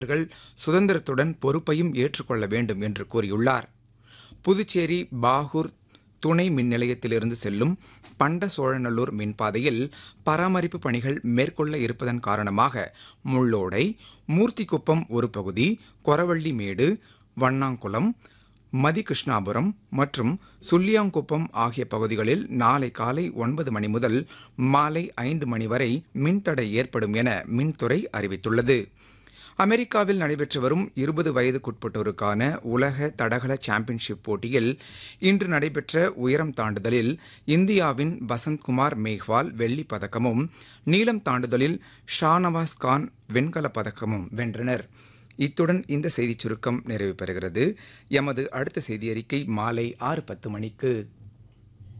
அவர்கள் சுதந்திரத்துடன் பொறுப்பையும் ஏற்றுக்கொள்ள வேண்டும் என்று கூறியுள்ளார் புதுச்சேரி பாகூர் துணை மின் நிலையத்திலிருந்து செல்லும் பண்ட சோழநல்லூர் மின்பாதையில் பராமரிப்பு பணிகள் மேற்கொள்ள இருப்பதன் காரணமாக முள்ளோடை மூர்த்திக்குப்பம் ஒரு பகுதி கொரவள்ளிமேடு வண்ணாங்குளம் மதிகிருஷ்ணாபுரம் மற்றும் சுல்லியாங்குப்பம் ஆகிய பகுதிகளில் நாளை காலை ஒன்பது மணி முதல் மாலை ஐந்து மணி வரை மின்தடை ஏற்படும் என மின்துறை அறிவித்துள்ளது அமெரிக்காவில் நடைபெற்று வரும் இருபது வயதுக்குட்பட்டோருக்கான உலக தடகள சாம்பியன்ஷிப் போட்டியில் இன்று நடைபெற்ற உயரம் தாண்டுதலில் இந்தியாவின் பசந்த்குமார் மேக்வால் வெள்ளிப் பதக்கமும் நீளம் தாண்டுதலில் ஷானவாஸ் கான் வெண்கலப் பதக்கமும் வென்றனர் இத்துடன் இந்த செய்திச் சுருக்கம் நிறைவு பெறுகிறது எமது அடுத்த செய்தி அறிக்கை மாலை ஆறு பத்து மணிக்கு